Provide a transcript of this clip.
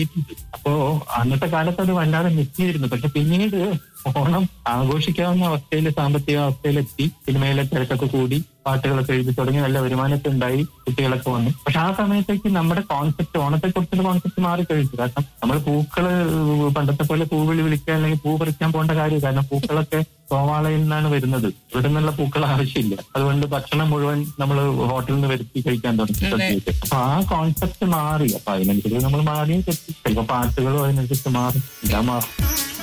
എത്തിയിട്ടുണ്ട് അപ്പോ അന്നത്തെ കാലത്ത് അത് വല്ലാതെ മിസ് ചെയ്തിരുന്നു പക്ഷെ പിന്നീട് ഓണം ആഘോഷിക്കാവുന്ന അവസ്ഥയിൽ സാമ്പത്തിക അവസ്ഥയിലെത്തി സിനിമയിലെ തിരക്കൊക്കെ കൂടി പാട്ടുകളൊക്കെ എഴുതി തുടങ്ങി നല്ല വരുമാനമൊക്കെ ഉണ്ടായി കുട്ടികളൊക്കെ വന്നു പക്ഷെ ആ സമയത്തേക്ക് നമ്മുടെ കോൺസെപ്റ്റ് ഓണത്തെ കുറിച്ചുള്ള കോൺസെപ്റ്റ് മാറി കഴിഞ്ഞു കാരണം നമ്മൾ പൂക്കള് പണ്ടത്തെ പോലെ പൂവിളി വിളിക്കുക അല്ലെങ്കിൽ പൂ പറിക്കാൻ പോകേണ്ട കാര്യം കാരണം പൂക്കളൊക്കെ സോമാളയിൽ നിന്നാണ് വരുന്നത് ഇവിടെ നിന്നുള്ള പൂക്കൾ ആവശ്യമില്ല അതുകൊണ്ട് ഭക്ഷണം മുഴുവൻ നമ്മൾ ഹോട്ടലിൽ നിന്ന് വരുത്തി കഴിക്കാൻ തുടങ്ങി അതെ. സദ്യയൊക്കെ. അപ്പൊ ആ കോൺസെപ്റ്റ് മാറി അപ്പൊ അതിനനുസരിച്ച് നമ്മൾ മാറിയും തെറ്റി ചിലപ്പോ പാട്ടുകളും അതിനനുസരിച്ച് മാറും എല്ലാം മാറും